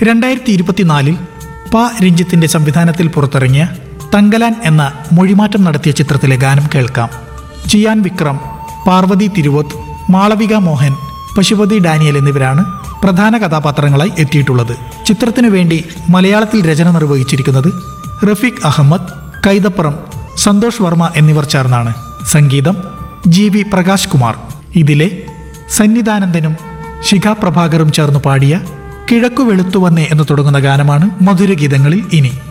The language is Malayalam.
രണ്ടായിരത്തി ഇരുപത്തിനാലിൽ പ രഞ്ജിത്തിന്റെ സംവിധാനത്തിൽ പുറത്തിറങ്ങിയ തങ്കലാൻ എന്ന മൊഴിമാറ്റം നടത്തിയ ചിത്രത്തിലെ ഗാനം കേൾക്കാം ചിയാൻ വിക്രം പാർവതി തിരുവോത്ത് മാളവിക മോഹൻ പശുപതി ഡാനിയൽ എന്നിവരാണ് പ്രധാന കഥാപാത്രങ്ങളായി എത്തിയിട്ടുള്ളത് ചിത്രത്തിനു വേണ്ടി മലയാളത്തിൽ രചന നിർവഹിച്ചിരിക്കുന്നത് റഫീഖ് അഹമ്മദ് കൈതപ്പുറം സന്തോഷ് വർമ്മ എന്നിവർ ചേർന്നാണ് സംഗീതം ജി വി പ്രകാശ് കുമാർ ഇതിലെ സന്നിധാനന്ദനും ശിഖ പ്രഭാകറും ചേർന്ന് പാടിയ കിഴക്കു വെളുത്തുവന്നേ എന്ന് തുടങ്ങുന്ന ഗാനമാണ് മധുരഗീതങ്ങളിൽ ഇനി